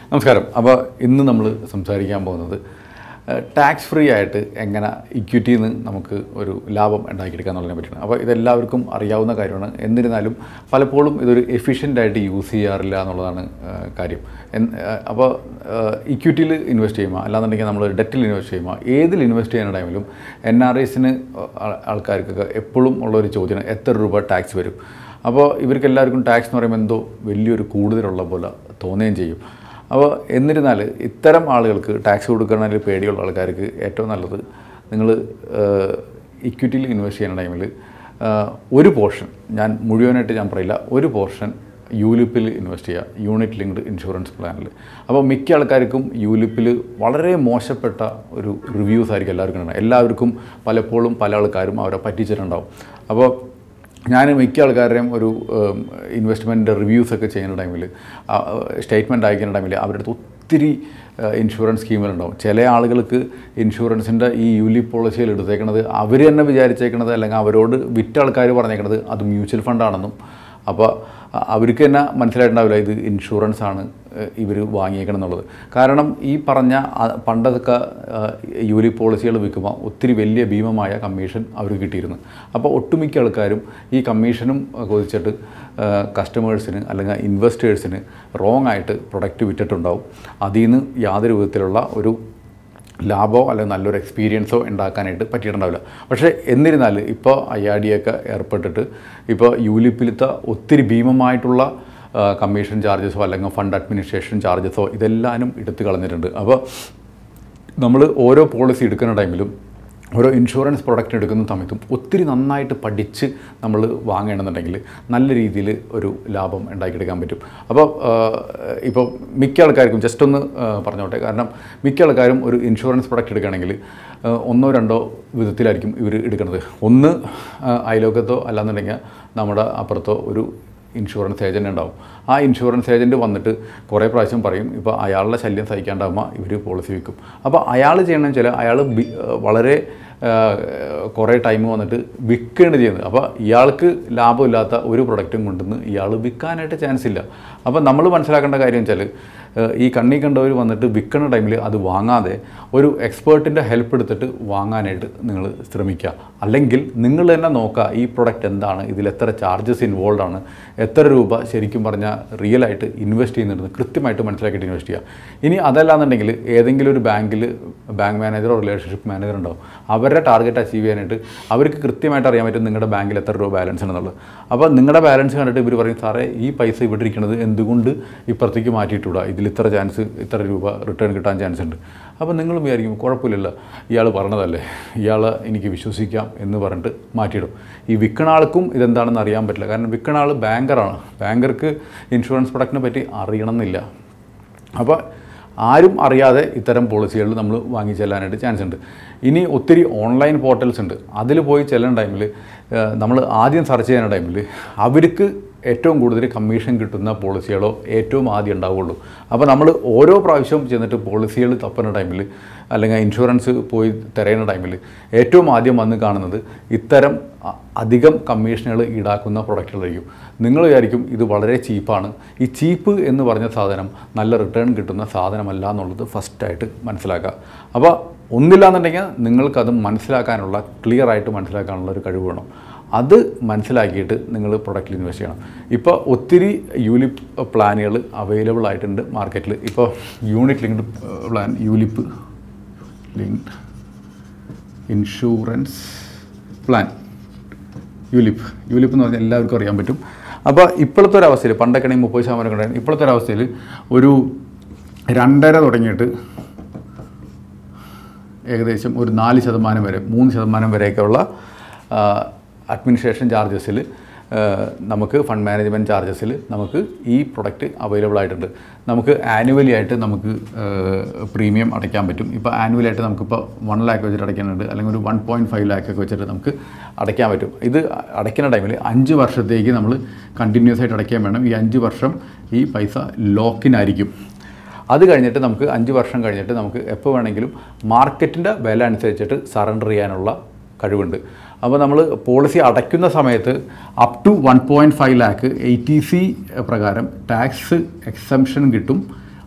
നമസ്കാരം അപ്പോൾ ഇന്ന് നമ്മൾ സംസാരിക്കാൻ പോകുന്നത് ടാക്സ് ഫ്രീ ആയിട്ട് എങ്ങനെ ഇക്വിറ്റിയിൽ നിന്ന് നമുക്ക് ഒരു ലാഭം ഉണ്ടാക്കിയെടുക്കുക എന്നുള്ളതിനെ പറ്റിയാണ് അപ്പോൾ ഇതെല്ലാവർക്കും അറിയാവുന്ന കാര്യമാണ് എന്നിരുന്നാലും പലപ്പോഴും ഇതൊരു എഫിഷ്യൻ്റ് ആയിട്ട് യൂസ് ചെയ്യാറില്ല എന്നുള്ളതാണ് ആ, കാര്യം എൻ- ആ, അപ്പോൾ ഇക്വിറ്റിയിൽ ഇൻവെസ്റ്റ് ചെയ്യുമ്പോൾ അല്ലാന്നുണ്ടെങ്കിൽ നമ്മൾ ഡെറ്റിൽ ഇൻവെസ്റ്റ് ചെയ്യുമ്പോൾ ഏതിൽ ഇൻവെസ്റ്റ് ചെയ്യുന്ന ടൈമിലും എൻ ആർ ഐസിന് ആൾക്കാർക്കൊക്കെ എപ്പോഴും ഉള്ള ഒരു ചോദ്യമാണ് എത്ര രൂപ ടാക്സ് വരും അപ്പോൾ ഇവർക്ക് എല്ലാവർക്കും ടാക്സ് എന്ന് പറയുമ്പോൾ എന്തോ വലിയൊരു കൂടുതലുള്ള പോലെ തോന്നുകയും ചെയ്യും അപ്പോൾ എന്നിരുന്നാൽ ഇത്തരം ആളുകൾക്ക് ടാക്സ് കൊടുക്കണമെങ്കിൽ പേടിയുള്ള ആൾക്കാർക്ക് ഏറ്റവും നല്ലത് നിങ്ങൾ ഇക്വിറ്റിയിൽ ഇൻവെസ്റ്റ് ചെയ്യുന്ന ടൈമിൽ ഒരു പോർഷൻ ഞാൻ മുഴുവനായിട്ട് ഞാൻ പറയില്ല ഒരു പോർഷൻ യൂലിപ്പിൽ ഇൻവെസ്റ്റ് ചെയ്യുക യൂണിറ്റ് ലിങ്ക്ഡ് ഇൻഷുറൻസ് പ്ലാനിൽ അപ്പോൾ മിക്ക ആൾക്കാർക്കും യൂലിപ്പിൽ വളരെ മോശപ്പെട്ട ഒരു റിവ്യൂസ് ആയിരിക്കും എല്ലാവർക്കും ഉണ്ടാവുക. എല്ലാവർക്കും പലപ്പോഴും പല ആൾക്കാരും അവരെ പറ്റിച്ചിട്ടുണ്ടാവും അപ്പോൾ ഞാൻ മിക്ക ആൾക്കാരുടെയും ഒരു ഇൻവെസ്റ്റ്മെൻറ്റ് റിവ്യൂസ് ഒക്കെ ചെയ്യുന്ന ടൈമിൽ സ്റ്റേറ്റ്മെൻറ്റ് അയക്കുന്ന ടൈമിൽ അവരുടെ അടുത്ത് ഒത്തിരി ഇൻഷുറൻസ് സ്കീമുകളുണ്ടാവും ചില ആളുകൾക്ക് ഇൻഷുറൻസിൻ്റെ ഈ യൂലി പോളിസിയിൽ എടുത്തേക്കണത് അവർ തന്നെ വിചാരിച്ചേക്കണത് അല്ലെങ്കിൽ അവരോട് വിറ്റ ആൾക്കാർ പറഞ്ഞേക്കണത് അത് മ്യൂച്വൽ ഫണ്ടാണെന്നും അപ്പോൾ അവർക്ക് തന്നെ മനസ്സിലായിട്ടുണ്ടാവില്ല ഇത് ഇൻഷുറൻസ് ആണ് ഇവർ വാങ്ങിയേക്കണം എന്നുള്ളത് കാരണം ഈ പറഞ്ഞ ആ, പണ്ടതൊക്കെ ആ, യൂലി പോളിസികൾ വിൽക്കുമ്പോൾ ഒത്തിരി വലിയ ഭീമമായ കമ്മീഷൻ അവർക്ക് കിട്ടിയിരുന്നു അപ്പോൾ ഒട്ടുമിക്ക ആൾക്കാരും ഈ കമ്മീഷനും കൊതിച്ചിട്ട് കസ്റ്റമേഴ്സിന് അല്ലെങ്കിൽ ഇൻവെസ്റ്റേഴ്സിന് റോങ് ആയിട്ട് പ്രൊഡക്റ്റ് വിറ്റിട്ടുണ്ടാവും അതിൽ നിന്ന് യാതൊരു വിധത്തിലുള്ള ഒരു ലാഭമോ അല്ലെങ്കിൽ നല്ലൊരു എക്സ്പീരിയൻസോ ഉണ്ടാക്കാനായിട്ട് പറ്റിയിട്ടുണ്ടാവില്ല പക്ഷേ എന്നിരുന്നാൽ ഇപ്പോൾ ഐ ആർ ഡി ഒക്കെ ഏർപ്പെട്ടിട്ട് ഇപ്പോൾ യൂലിപ്പിലത്തെ ഒത്തിരി ഭീമമായിട്ടുള്ള ആ, കമ്മീഷൻ ചാർജസോ അല്ലെങ്കിൽ ഫണ്ട് അഡ്മിനിസ്ട്രേഷൻ ചാർജസോ ഇതെല്ലാനും എടുത്തു കളഞ്ഞിട്ടുണ്ട് അപ്പോൾ നമ്മൾ ഓരോ പോളിസി എടുക്കുന്ന ടൈമിലും ഓരോ ഇൻഷുറൻസ് പ്രൊഡക്റ്റ് എടുക്കുന്ന സമയത്തും ഒത്തിരി നന്നായിട്ട് പഠിച്ച് നമ്മൾ വാങ്ങണമെന്നുണ്ടെങ്കിൽ നല്ല രീതിയിൽ ഒരു ലാഭം ഉണ്ടാക്കിയെടുക്കാൻ പറ്റും അപ്പോൾ ഇപ്പോൾ മിക്ക ആൾക്കാർക്കും ജസ്റ്റ് ഒന്ന് ആ, പറഞ്ഞോട്ടെ കാരണം മിക്ക ആൾക്കാരും ഒരു ഇൻഷുറൻസ് പ്രൊഡക്റ്റ് എടുക്കുകയാണെങ്കിൽ ആ, ഒന്നോ രണ്ടോ വിധത്തിലായിരിക്കും ഇവർ എടുക്കുന്നത് ഒന്ന് ആ, അയലോക്കത്തോ അല്ലാന്നുണ്ടെങ്കിൽ നമ്മുടെ അപ്പുറത്തോ ഒരു ഇൻഷുറൻസ് ഏജൻറ്റ് ഉണ്ടാവും ആ ഇൻഷുറൻസ് ഏജൻറ്റ് വന്നിട്ട് കുറേ പ്രാവശ്യം പറയും ഇപ്പോൾ അയാളുടെ ശല്യം സഹിക്കാണ്ടാകുമ്പോൾ ഇവർ പോളിസി വിൽക്കും അപ്പോൾ അയാൾ ചെയ്യണമെന്ന് വെച്ചാൽ അയാൾ ബി- വളരെ ആ, കുറേ ടൈം വന്നിട്ട് വിൽക്കുകയാണ് ചെയ്യുന്നത് അപ്പോൾ ഇയാൾക്ക് ലാഭമില്ലാത്ത ഒരു പ്രൊഡക്റ്റും കൊണ്ടുവന്ന് ഇയാൾ വിൽക്കാനായിട്ട് ചാൻസ് ഇല്ല അപ്പോൾ നമ്മൾ മനസ്സിലാക്കേണ്ട കാര്യം വെച്ചാൽ ഈ കണ്ണി കണ്ടവർ വന്നിട്ട് വിൽക്കുന്ന ടൈമിൽ അത് വാങ്ങാതെ ഒരു എക്സ്പേർട്ടിൻ്റെ ഹെൽപ്പ് എടുത്തിട്ട് വാങ്ങാനായിട്ട് നിങ്ങൾ ശ്രമിക്കുക അല്ലെങ്കിൽ നിങ്ങൾ തന്നെ നോക്കുക ഈ പ്രൊഡക്റ്റ് എന്താണ് ഇതിൽ എത്ര ചാർജസ് ഇൻവോൾവ് ആണ് എത്ര രൂപ ശരിക്കും പറഞ്ഞാൽ റിയൽ ആയിട്ട് ഇൻവെസ്റ്റ് ചെയ്യുന്നുണ്ടെന്ന് കൃത്യമായിട്ട് മനസ്സിലാക്കിയിട്ട് ഇൻവെസ്റ്റ് ചെയ്യുക ഇനി അതല്ലാന്നുണ്ടെങ്കിൽ ഏതെങ്കിലും ഒരു ബാങ്കിൽ ബാങ്ക് മാനേജറോ റിലേഷൻഷിപ്പ് മാനേജർ ഉണ്ടാവും അവരുടെ ടാർഗറ്റ് അച്ചീവ് ചെയ്യാനായിട്ട് അവർക്ക് കൃത്യമായിട്ട് അറിയാൻ പറ്റും നിങ്ങളുടെ ബാങ്കിൽ എത്ര രൂപ ബാലൻസ് ഉണ്ടെന്നുള്ളത് അപ്പോൾ നിങ്ങളുടെ ബാലൻസ് കണ്ടിട്ട് ഇവർ പറയും സാറേ ഈ പൈസ ഇവിടെ ഇരിക്കുന്നത് എന്തുകൊണ്ട് ഇപ്പുറത്തേക്ക് മാറ്റിയിട്ടൂടാ ഇതിൽ ഇത്ര ചാൻസ് ഇത്ര രൂപ റിട്ടേൺ കിട്ടാൻ ചാൻസ് ഉണ്ട് അപ്പോൾ നിങ്ങൾ വിചാരിക്കും കുഴപ്പമില്ലല്ലോ ഇയാൾ പറഞ്ഞതല്ലേ ഇയാൾ എനിക്ക് വിശ്വസിക്കാം എന്ന് പറഞ്ഞിട്ട് മാറ്റിയിടും ഈ വിൽക്കണ ആൾക്കും ഇതെന്താണെന്ന് അറിയാൻ പറ്റില്ല കാരണം വിൽക്കണ ആൾ ബാങ്കറാണ് ബാങ്കർക്ക് ഇൻഷുറൻസ് പ്രൊഡക്റ്റിനെ പറ്റി അറിയണമെന്നില്ല അപ്പോൾ ആരും അറിയാതെ ഇത്തരം പോളിസികൾ നമ്മൾ വാങ്ങി ചെല്ലാനായിട്ട് ചാൻസ് ഉണ്ട് ഇനി ഒത്തിരി ഓൺലൈൻ പോർട്ടൽസ് ഉണ്ട് അതിൽ പോയി ചെല്ലുന്ന ടൈമിൽ നമ്മൾ ആദ്യം സെർച്ച് ചെയ്യുന്ന ടൈമിൽ അവർക്ക് ഏറ്റവും കൂടുതൽ കമ്മീഷൻ കിട്ടുന്ന പോളിസികളോ ഏറ്റവും ആദ്യം ഉണ്ടാവുള്ളൂ അപ്പോൾ നമ്മൾ ഓരോ പ്രാവശ്യവും ചെന്നിട്ട് പോളിസികൾ തപ്പുന്ന ടൈമിൽ അല്ലെങ്കിൽ ഇൻഷുറൻസ് പോയി തിരയുന്ന ടൈമിൽ ഏറ്റവും ആദ്യം വന്ന് കാണുന്നത് ഇത്തരം അ- അധികം കമ്മീഷനുകൾ ഈടാക്കുന്ന പ്രൊഡക്റ്റുകളായിരിക്കും നിങ്ങൾ വിചാരിക്കും ഇത് വളരെ ചീപ്പാണ് ഈ ചീപ്പ് എന്ന് പറഞ്ഞ സാധനം നല്ല റിട്ടേൺ കിട്ടുന്ന സാധനമല്ല എന്നുള്ളത് ഫസ്റ്റായിട്ട് മനസ്സിലാക്കുക അപ്പോൾ ഒന്നില്ലാന്നുണ്ടെങ്കിൽ നിങ്ങൾക്കത് മനസ്സിലാക്കാനുള്ള ക്ലിയർ ആയിട്ട് മനസ്സിലാക്കാനുള്ള ഒരു കഴിവ് വേണം അത് മനസ്സിലാക്കിയിട്ട് നിങ്ങൾ പ്രൊഡക്റ്റിൽ ഇൻവെസ്റ്റ് ചെയ്യണം ഇപ്പോൾ ഒത്തിരി യൂലിപ്പ് പ്ലാനുകൾ അവൈലബിൾ ആയിട്ടുണ്ട് മാർക്കറ്റിൽ ഇപ്പോൾ unit linked plan ULIP linked insurance plan ULIP ULIP എന്ന് പറഞ്ഞാൽ എല്ലാവർക്കും അറിയാൻ പറ്റും അപ്പോൾ ഇപ്പോഴത്തെ ഒരു അവസ്ഥയിൽ പണ്ടൊക്കെ ആണെങ്കിൽ മുപ്പത് ശതമാനം ഉണ്ടായിരുന്നു ഇപ്പോഴത്തെ ഒരു അവസ്ഥയിൽ ഒരു രണ്ടര തുടങ്ങിയിട്ട് ഏകദേശം ഒരു നാല് ശതമാനം വരെ മൂന്ന് ശതമാനം വരെയൊക്കെയുള്ള അഡ്മിനിസ്ട്രേഷൻ ചാർജസിൽ നമുക്ക് ഫണ്ട് മാനേജ്മെൻറ്റ് ചാർജസിൽ നമുക്ക് ഈ പ്രൊഡക്റ്റ് അവൈലബിൾ ആയിട്ടുണ്ട് നമുക്ക് ആനുവലി ആയിട്ട് നമുക്ക് പ്രീമിയം അടയ്ക്കാൻ പറ്റും ഇപ്പോൾ ആനുവലി ആയിട്ട് നമുക്കിപ്പോൾ വൺ ലാക്ക് വെച്ചിട്ട് അടയ്ക്കാനുണ്ട് അല്ലെങ്കിൽ ഒരു വൺ പോയിൻറ്റ് ഫൈവ് ലാക്ക് ഒക്കെ വെച്ചിട്ട് നമുക്ക് അടയ്ക്കാൻ പറ്റും ഇത് അടയ്ക്കുന്ന ടൈമിൽ അഞ്ച് വർഷത്തേക്ക് നമ്മൾ കണ്ടിന്യൂസ് ആയിട്ട് അടയ്ക്കാൻ വേണം ഈ അഞ്ച് വർഷം ഈ പൈസ ലോക്കിനായിരിക്കും അത് കഴിഞ്ഞിട്ട് നമുക്ക് അഞ്ച് വർഷം കഴിഞ്ഞിട്ട് നമുക്ക് എപ്പോൾ വേണമെങ്കിലും മാർക്കറ്റിൻ്റെ വില അനുസരിച്ചിട്ട് സറണ്ടർ ചെയ്യാനുള്ള കഴിവുണ്ട് അപ്പോൾ നമ്മൾ പോളിസി അടയ്ക്കുന്ന സമയത്ത് up to one point five lakh eighty C പ്രകാരം ടാക്സ് എക്സംഷൻ കിട്ടും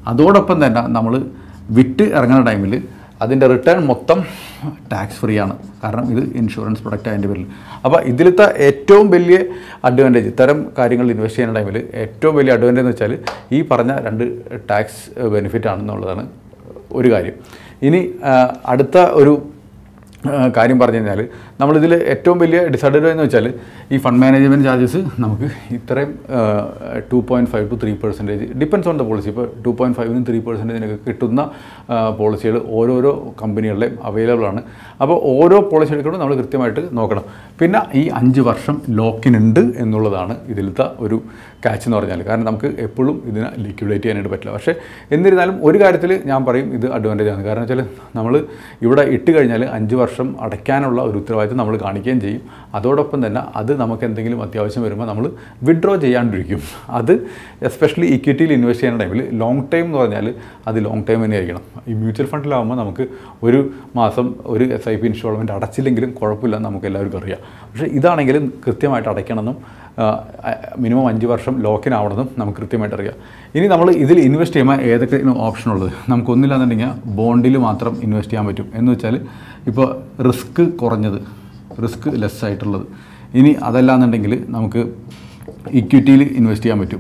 അതോടൊപ്പം തന്നെ നമ്മൾ വിറ്റ് ഇറങ്ങുന്ന ടൈമിൽ അതിൻ്റെ റിട്ടേൺ മൊത്തം ടാക്സ് ഫ്രീ ആണ് കാരണം ഇത് ഇൻഷുറൻസ് പ്രൊഡക്റ്റ് അതിൻ്റെ പേരിൽ അപ്പോൾ ഇതിലത്തെ ഏറ്റവും വലിയ അഡ്വാൻറ്റേജ് ഇത്തരം കാര്യങ്ങളിൽ ഇൻവെസ്റ്റ് ചെയ്യുന്ന ടൈമിൽ ഏറ്റവും വലിയ അഡ്വാൻറ്റേജ് എന്ന് വെച്ചാൽ ഈ പറഞ്ഞ രണ്ട് ടാക്സ് ബെനിഫിറ്റ് ആണെന്നുള്ളതാണ് ഒരു കാര്യം ഇനി ആ, അടുത്ത ഒരു ആ, കാര്യം പറഞ്ഞു കഴിഞ്ഞാൽ നമ്മളിതിൽ ഏറ്റവും വലിയ ഡിസഡ്വാൻറ്റേജ് എന്ന് വെച്ചാൽ ഈ ഫണ്ട് മാനേജ്മെൻറ്റ് ചാർജസ് നമുക്ക് ഇത്രയും two point five two three percentage depends on the policy ഇപ്പോൾ ടു പോയിൻറ്റ് ഫൈവിനും ത്രീ പെർസെൻറ്റേജിനൊക്കെ കിട്ടുന്ന പോളിസികൾ ഓരോരോ കമ്പനികളുടെയും അവൈലബിൾ ആണ് അപ്പോൾ ഓരോ പോളിസി എടുക്കുമ്പോൾ നമ്മൾ കൃത്യമായിട്ട് നോക്കണം പിന്നെ ഈ അഞ്ച് വർഷം ലോക്കിനുണ്ട് എന്നുള്ളതാണ് ഇതിലത്തെ ഒരു കാച്ച് എന്ന് പറഞ്ഞാൽ കാരണം നമുക്ക് എപ്പോഴും ഇതിനെ ലിക്വിഡേറ്റ് ചെയ്യാനായിട്ട് പറ്റില്ല പക്ഷേ എന്നിരുന്നാലും ഒരു കാര്യത്തിൽ ഞാൻ പറയും ഇത് അഡ്വാൻറ്റേജ് ആണ് കാരണം വെച്ചാൽ നമ്മൾ ഇവിടെ ഇട്ട് കഴിഞ്ഞാൽ അഞ്ച് വർഷം അടയ്ക്കാനുള്ള ഒരു ഉത്തരവാദിത്വം നമ്മൾ കാണിക്കുകയും ചെയ്യും അതോടൊപ്പം തന്നെ അത് നമുക്ക് എന്തെങ്കിലും അത്യാവശ്യം വരുമ്പോൾ നമ്മൾ വിഡ്രോ ചെയ്യാണ്ടിരിക്കും അത് എസ്പെഷ്യലി ഇക്വിറ്റിയിൽ ഇൻവെസ്റ്റ് ചെയ്യുന്ന ടൈമിൽ ലോങ് ടൈം എന്ന് പറഞ്ഞാൽ അത് ലോങ് ടൈം തന്നെ ആയിരിക്കണം ഈ മ്യൂച്വൽ ഫണ്ടിലാകുമ്പോൾ നമുക്ക് ഒരു മാസം ഒരു എസ് ഐ പി ഇൻസ്റ്റാൾമെൻറ്റ് അടച്ചില്ലെങ്കിലും കുഴപ്പമില്ല നമുക്ക് എല്ലാവർക്കും അറിയാം പക്ഷേ ഇതാണെങ്കിലും കൃത്യമായിട്ട് അടയ്ക്കണമെന്നും മിനിമം അഞ്ച് വർഷം ലോക്കിനാവണമെന്നും നമുക്ക് കൃത്യമായിട്ട് അറിയാം ഇനി നമ്മൾ ഇതിൽ ഇൻവെസ്റ്റ് ചെയ്യുമ്പോൾ ഏതൊക്കെ ഓപ്ഷൻ ഉള്ളത് നമുക്ക് ഒന്നില്ലാന്നുണ്ടെങ്കിൽ ബോണ്ടിൽ മാത്രം ഇൻവെസ്റ്റ് ചെയ്യാൻ പറ്റും എന്ന് വെച്ചാൽ ഇപ്പോൾ റിസ്ക് കുറഞ്ഞത് റിസ്ക് ലെസ് ആയിട്ടുള്ളത് ഇനി അതല്ലാന്നുണ്ടെങ്കിൽ നമുക്ക് ഇക്വിറ്റിയിൽ ഇൻവെസ്റ്റ് ചെയ്യാൻ പറ്റും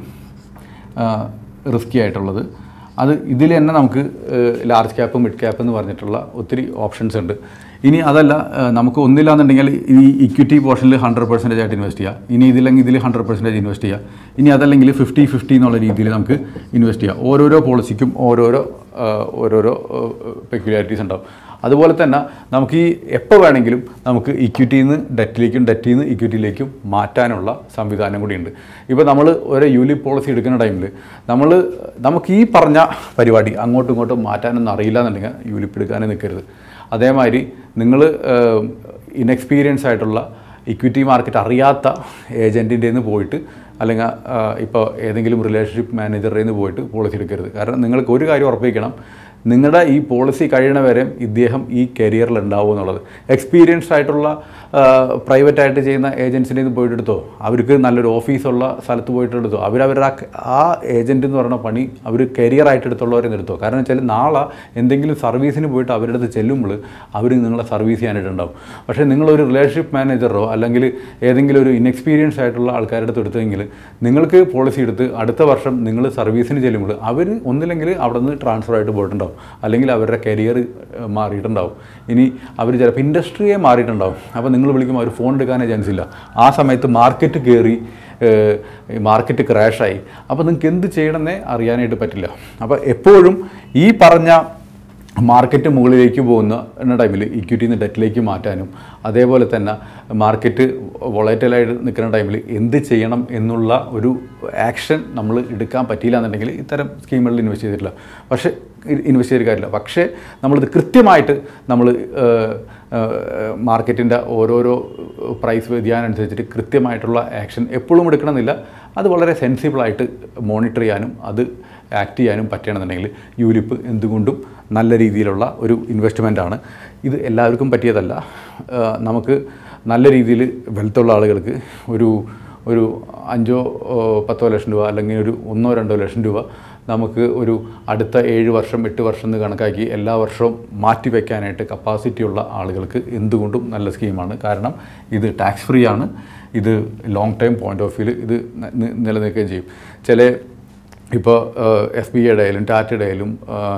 റിസ്കി ആയിട്ടുള്ളത് അത് ഇതിൽ തന്നെ നമുക്ക് ലാർജ് ക്യാപ്പ് മിഡ് ക്യാപ്പ് എന്ന് പറഞ്ഞിട്ടുള്ള ഒത്തിരി ഓപ്ഷൻസ് ഉണ്ട് ഇനി അതല്ല ആ, നമുക്ക് ഒന്നില്ലാന്നുണ്ടെങ്കിൽ ഈ ഇക്വിറ്റി പോർഷനിൽ ഹൺഡ്രഡ് പെർസെൻറ്റേജ് ആയിട്ട് ഇൻവെസ്റ്റ് ചെയ്യുക ഇനി ഇതില്ലെങ്കിൽ ഇതിൽ ഹൺഡ്രഡ് പെർസെൻറ്റേജ് ഇൻവെസ്റ്റ് ചെയ്യുക ഇനി അതല്ലെങ്കിൽ ഫിഫ്റ്റി ഫിഫ്റ്റി എന്നുള്ള രീതിയിൽ നമുക്ക് ഇൻവെസ്റ്റ് ചെയ്യാം ഓരോരോ പോളിസിക്കും ഓരോരോ ആ, ഓരോരോ പെക്യുലാരിറ്റീസ് ഉണ്ടാവും അതുപോലെ തന്നെ നമുക്ക് ഈ എപ്പോൾ വേണമെങ്കിലും നമുക്ക് ഇക്വിറ്റിയിൽ നിന്ന് ഡെറ്റിലേക്കും ഡെറ്റിൽ നിന്ന് ഇക്വിറ്റിയിലേക്കും മാറ്റാനുള്ള സംവിധാനം കൂടിയുണ്ട് ഇപ്പോൾ നമ്മൾ ഒരു യൂലി പോളിസി എടുക്കുന്ന ടൈമിൽ നമ്മൾ നമുക്ക് ഈ പറഞ്ഞ പരിപാടി അങ്ങോട്ടും ഇങ്ങോട്ടും മാറ്റാനൊന്നും അറിയില്ല എന്നുണ്ടെങ്കിൽ യൂലിപ്പ് എടുക്കാനേ നിൽക്കരുത് അതേമാതിരി നിങ്ങൾ ഇൻഎക്സ്പീരിയൻസ് ആയിട്ടുള്ള ഇക്വിറ്റി മാർക്കറ്റ് അറിയാത്ത ഏജൻറ്റിൻ്റെ നിന്ന് പോയിട്ട് അല്ലെങ്കിൽ ഇപ്പോൾ ഏതെങ്കിലും റിലേഷൻഷിപ്പ് മാനേജറുടെ നിന്ന് പോയിട്ട് പോളിസി എടുക്കരുത് കാരണം നിങ്ങൾക്ക് ഒരു കാര്യം ഉറപ്പിക്കണം നിങ്ങളുടെ ഈ പോളിസി കഴിയണ വരെ ഇദ്ദേഹം ഈ കരിയറിൽ ഉണ്ടാവും എന്നുള്ളത് എക്സ്പീരിയൻസ്ഡ് ആയിട്ടുള്ള പ്രൈവറ്റ് ആയിട്ട് ചെയ്യുന്ന ഏജൻസിൻ്റെ നിന്ന് പോയിട്ട് എടുത്തോ അവർക്ക് നല്ലൊരു ഓഫീസുള്ള സ്ഥലത്ത് പോയിട്ട് എടുത്തോ അവരവരുടെ ആ- ആ ഏജൻറ്റ് എന്ന് പറയുന്ന പണി അവർ കരിയറായിട്ട് എടുത്തുള്ളവരെ എടുത്തോ കാരണം വെച്ചാൽ നാളെ എന്തെങ്കിലും സർവീസിന് പോയിട്ട് അവരുടെ അടുത്ത് ചെല്ലുമ്പോൾ അവർ നിങ്ങളെ സർവീസ് ചെയ്യാനായിട്ടുണ്ടാവും പക്ഷേ നിങ്ങളൊരു റിലേഷൻഷിപ്പ് മാനേജറോ അല്ലെങ്കിൽ ഏതെങ്കിലും ഒരു ഇൻഎക്സ്പീരിയൻസ് ആയിട്ടുള്ള ആൾക്കാരുടെ അടുത്ത് എടുത്തെങ്കിൽ നിങ്ങൾക്ക് പോളിസി എടുത്ത് അടുത്ത വർഷം നിങ്ങൾ സർവീസിന് ചെല്ലുമ്പോൾ അവർ ഒന്നില്ലെങ്കിൽ അവിടെ നിന്ന് ട്രാൻസ്ഫർ ആയിട്ട് പോയിട്ടുണ്ടാവും അല്ലെങ്കിൽ അവരുടെ കരിയർ മാറിയിട്ടുണ്ടാവും ഇനി അവർ ചിലപ്പോൾ ഇൻഡസ്ട്രിയെ മാറിയിട്ടുണ്ടാവും അപ്പോൾ നിങ്ങൾ വിളിക്കുമ്പോൾ അവർ ഫോൺ എടുക്കാനേ ചാൻസ് ഇല്ല ആ സമയത്ത് മാർക്കറ്റ് കയറി മാർക്കറ്റ് ക്രാഷായി അപ്പോൾ നിങ്ങൾക്ക് എന്ത് ചെയ്യണമെന്നേ അറിയാനായിട്ട് പറ്റില്ല അപ്പോൾ എപ്പോഴും ഈ പറഞ്ഞ മാർക്കറ്റ് മുകളിലേക്ക് പോകുന്ന ടൈമിൽ ഇക്വിറ്റിയിൽ നിന്ന് ഡെറ്റിലേക്ക് മാറ്റാനും അതേപോലെ തന്നെ മാർക്കറ്റ് വൊളൈറ്റലായിട്ട് നിൽക്കുന്ന ടൈമിൽ എന്ത് ചെയ്യണം എന്നുള്ള ഒരു ആക്ഷൻ നമ്മൾ എടുക്കാൻ പറ്റിയില്ല എന്നുണ്ടെങ്കിൽ ഇത്തരം സ്കീമുകളിൽ ഇൻവെസ്റ്റ് ചെയ്തിട്ടില്ല പക്ഷേ ഇൻവെസ്റ്റ് ചെയ്ത കാര്യമില്ല പക്ഷേ നമ്മളിത് കൃത്യമായിട്ട് നമ്മൾ മാർക്കറ്റിൻ്റെ ഓരോരോ പ്രൈസ് വ്യതിയാനം അനുസരിച്ചിട്ട് കൃത്യമായിട്ടുള്ള ആക്ഷൻ എപ്പോഴും എടുക്കണമെന്നില്ല അത് വളരെ സെൻസിബിളായിട്ട് മോണിറ്റർ ചെയ്യാനും അത് ആക്ട് ചെയ്യാനും പറ്റണമെന്നുണ്ടെങ്കിൽ യൂലിപ്പ് എന്തുകൊണ്ടും നല്ല രീതിയിലുള്ള ഒരു ഇൻവെസ്റ്റ്മെൻ്റ് ആണ് ഇത് എല്ലാവർക്കും പറ്റിയതല്ല ആ, നമുക്ക് നല്ല രീതിയിൽ വെൽത്തുള്ള ആളുകൾക്ക് ഒരു ഒരു അഞ്ചോ ഓ, പത്തോ ലക്ഷം രൂപ അല്ലെങ്കിൽ ഒരു ഒന്നോ രണ്ടോ ലക്ഷം രൂപ നമുക്ക് ഒരു അടുത്ത ഏഴ് വർഷം എട്ട് വർഷം എന്ന് കണക്കാക്കി എല്ലാ വർഷവും മാറ്റി വയ്ക്കാനായിട്ട് കപ്പാസിറ്റി ഉള്ള ആളുകൾക്ക് എന്തുകൊണ്ടും നല്ല സ്കീമാണ് കാരണം ഇത് ടാക്സ് ഫ്രീ ആണ് ഇത് ലോങ് ടൈം പോയിന്റ് ഓഫ് വ്യൂവിൽ ഇത് ന- നി- നിലനിൽക്കുകയും ചെയ്യും ചില ഇപ്പോൾ എസ് ബി ഐയുടെ ആയാലും ടാറ്റയുടെ ആയാലും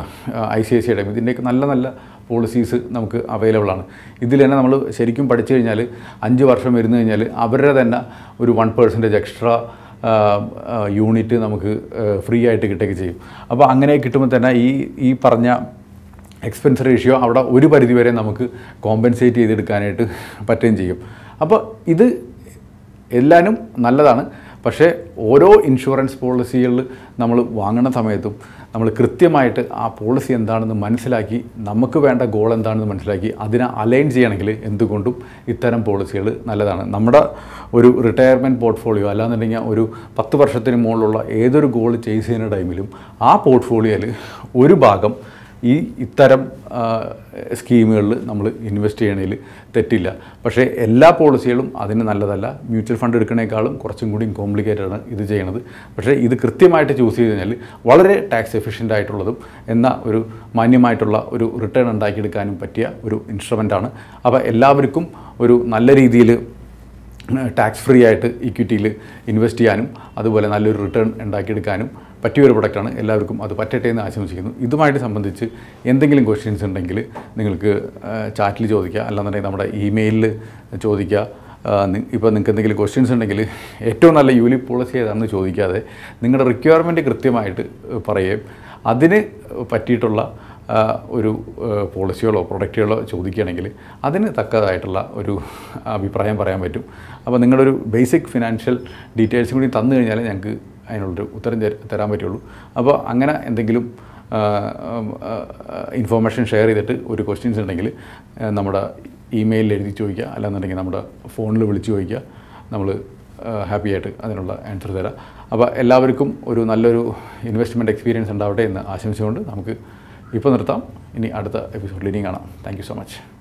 ഐ സി ഐ സിയുടെ ആയാലും ഇതിൻ്റെയൊക്കെ നല്ല നല്ല പോളിസീസ് നമുക്ക് അവൈലബിൾ ആണ് ഇതിൽ തന്നെ നമ്മൾ ശരിക്കും പഠിച്ചു കഴിഞ്ഞാൽ അഞ്ച് വർഷം ഇരുന്ന് കഴിഞ്ഞാൽ അവരുടെ തന്നെ ഒരു വൺ പെർസെൻറ്റേജ് എക്സ്ട്രാ യൂണിറ്റ് നമുക്ക് ഫ്രീ ആയിട്ട് കിട്ടുകയൊക്കെ ചെയ്യും അപ്പോൾ അങ്ങനെ കിട്ടുമ്പോൾ തന്നെ ഈ ഈ പറഞ്ഞ എക്സ്പെൻസ് റേഷ്യോ അവിടെ ഒരു പരിധി വരെ നമുക്ക് കോമ്പൻസേറ്റ് ചെയ്തെടുക്കാനായിട്ട് പറ്റുകയും ചെയ്യും അപ്പോൾ ഇത് എല്ലാനും നല്ലതാണ് പക്ഷേ ഓരോ ഇൻഷുറൻസ് പോളിസികളിൽ നമ്മൾ വാങ്ങുന്ന സമയത്തും നമ്മൾ കൃത്യമായിട്ട് ആ പോളിസി എന്താണെന്ന് മനസ്സിലാക്കി നമുക്ക് വേണ്ട ഗോൾ എന്താണെന്ന് മനസ്സിലാക്കി അതിനെ അലൈൻ ചെയ്യണമെങ്കിൽ എന്തുകൊണ്ടും ഇത്തരം പോളിസികൾ നല്ലതാണ് നമ്മുടെ ഒരു റിട്ടയർമെൻറ്റ് പോർട്ട്ഫോളിയോ അല്ലാന്നുണ്ടെങ്കിൽ ഒരു പത്ത് വർഷത്തിന് മുകളിലുള്ള ഏതൊരു ഗോൾ ചേസ് ചെയ്യുന്ന ടൈമിലും ആ പോർട്ട്ഫോളിയോയിൽ ഒരു ഭാഗം ഈ ഇത്തരം സ്കീമുകളിൽ നമ്മൾ ഇൻവെസ്റ്റ് ചെയ്യണതിൽ തെറ്റില്ല പക്ഷേ എല്ലാ പോളിസികളും അതിന് നല്ലതല്ല മ്യൂച്വൽ ഫണ്ട് എടുക്കണേക്കാളും കുറച്ചും കൂടി കോംപ്ലിക്കേറ്റഡ് ആണ് ഇത് ചെയ്യണത് പക്ഷേ ഇത് കൃത്യമായിട്ട് ചൂസ് ചെയ്ത് കഴിഞ്ഞാൽ വളരെ ടാക്സ് എഫിഷ്യൻ്റ് ആയിട്ടുള്ളതും എന്ന ഒരു മാന്യമായിട്ടുള്ള ഒരു റിട്ടേൺ ഉണ്ടാക്കിയെടുക്കാനും പറ്റിയ ഒരു ഇൻസ്ട്രുമെൻ്റാണ് അപ്പോൾ എല്ലാവർക്കും ഒരു നല്ല രീതിയിൽ ടാക്സ് ഫ്രീ ആയിട്ട് ഇക്വിറ്റിയിൽ ഇൻവെസ്റ്റ് ചെയ്യാനും അതുപോലെ നല്ലൊരു റിട്ടേൺ ഉണ്ടാക്കിയെടുക്കാനും പറ്റിയ ഒരു പ്രൊഡക്റ്റാണ് എല്ലാവർക്കും അത് പറ്റട്ടെ എന്ന് ആശംസിക്കുന്നു ഇതുമായിട്ട് സംബന്ധിച്ച് എന്തെങ്കിലും ക്വസ്റ്റ്യൻസ് ഉണ്ടെങ്കിൽ നിങ്ങൾക്ക് ചാറ്റിൽ ചോദിക്കുക അല്ലാന്നുണ്ടെങ്കിൽ നമ്മുടെ ഇമെയിലിൽ ചോദിക്കുക ഇപ്പോൾ നിങ്ങൾക്ക് എന്തെങ്കിലും ക്വസ്റ്റ്യൻസ് ഉണ്ടെങ്കിൽ ഏറ്റവും നല്ല യൂലി പോളിസി ഏതാണെന്ന് ചോദിക്കാതെ നിങ്ങളുടെ റിക്വയർമെൻറ്റ് കൃത്യമായിട്ട് പറയുകയും അതിന് പറ്റിയിട്ടുള്ള ആ, ഒരു ആ, പോളിസികളോ പ്രൊഡക്റ്റുകളോ ചോദിക്കുകയാണെങ്കിൽ അതിന് തക്കതായിട്ടുള്ള ഒരു അഭിപ്രായം പറയാൻ പറ്റും അപ്പോൾ നിങ്ങളുടെ ഒരു ബേസിക് ഫിനാൻഷ്യൽ ഡീറ്റെയിൽസും കൂടി തന്നു കഴിഞ്ഞാൽ ഞങ്ങൾക്ക് അതിനുള്ളൊരു ഉത്തരം തര- തരാൻ പറ്റുള്ളൂ അപ്പോൾ അങ്ങനെ എന്തെങ്കിലും ഇൻഫോർമേഷൻ ഷെയർ ചെയ്തിട്ട് ഒരു ക്വസ്റ്റ്യൻസ് ഉണ്ടെങ്കിൽ ആ, നമ്മുടെ ഇമെയിലിൽ എഴുതി ചോദിക്കുക അല്ലാന്നുണ്ടെങ്കിൽ നമ്മുടെ ഫോണിൽ വിളിച്ച് ചോദിക്കുക നമ്മൾ ഹാപ്പി ആയിട്ട് അതിനുള്ള ആൻസർ തരാം അപ്പോൾ എല്ലാവർക്കും ഒരു നല്ലൊരു ഇൻവെസ്റ്റ്മെൻറ്റ് എക്സ്പീരിയൻസ് ഉണ്ടാവട്ടെ എന്ന് ആശംസിച്ചുകൊണ്ട് നമുക്ക് ഇപ്പോൾ നിർത്താം ഇനി അടുത്ത എപ്പിസോഡിൽ ഇനിയും കാണാം താങ്ക് യു സോ മച്ച്